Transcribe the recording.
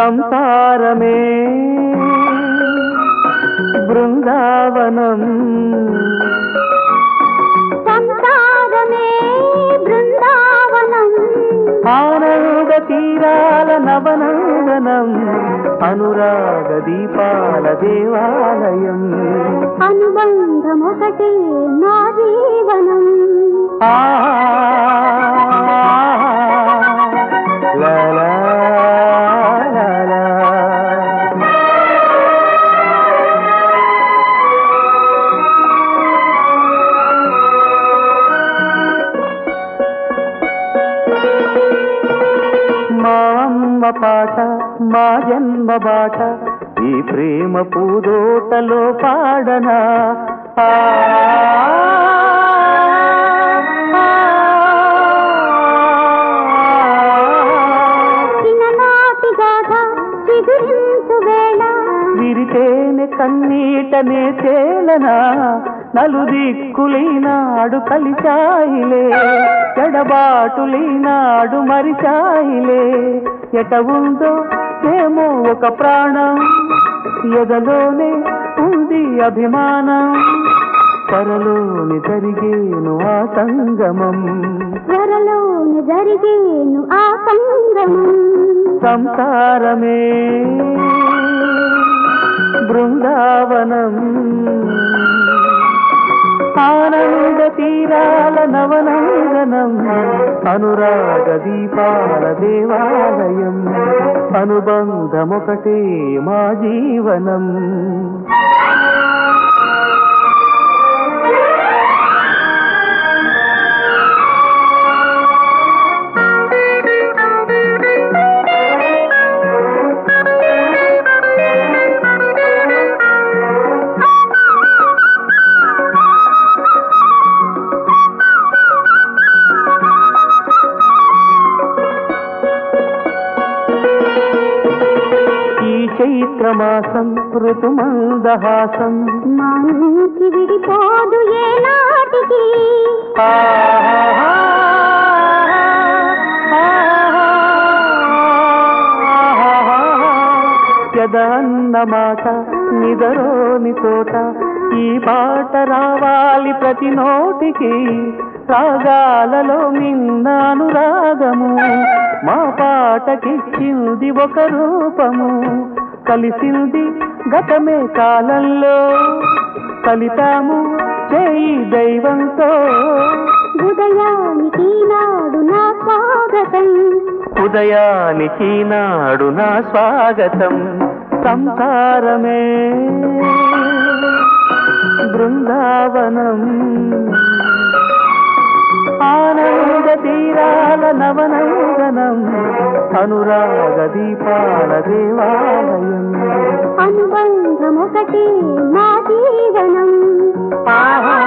సంసారమే బృందావనం సంసారమే బృందావనం ఆనంద తీరాల నవనందనం అనురాగ దీపాల దేవాలయం అనుబంధం ఒకటే నా జీవనం ఆ లా లా లా లా. మా అమ్మ పాట మా జన్మ బాట ఈ ప్రేమ పూదోటలో పాడనా ఆ, చిన్ననాటి గాథ చిగురించు వేళ విరితేనె కన్నీటనే తేలనా నలుదిక్కులీనాడు కలిశాయిలే ఎడబాటులీనాడు మరిచాయిలే ఎట ఉందో ఏమో ఒక ప్రాణం ఎదలోనే ఉంది అభిమానం త్వరలోని జరిగేను ఆ సంగమం త్వరలోని జరిగేను ఆ సంగమం సంసారమే బృందావనం ఆనంద తీరాల నవనందనం అనురాగ దీపాల దేవాలయం అనుబంధమొకటే మా జీవనం ఈ చైత్రమాసం ఋతుమందహాసం మా నుంచి విడిపోదు ఏ నాటికి యదన్న మాట నిదరోని చోట ఈ పాట రావాలి ప్రతి నోటికి రాగాలలో నిన్న అనురాగము మా పాటకిచ్చింది ఒక రూపము కలిసింది గతమే కాలంలో కలితాము చేయి దైవంతో ఉదయానికి నాడు నా స్వాగతం ఉదయానికి నాడు నా స్వాగతం సంసారమే బృందావనం ఆనంద తీరాల నవనందనం అనురాగ దీపాల దేవాలయం అనుబంధం ఒకటి మా జీవనం ఆహా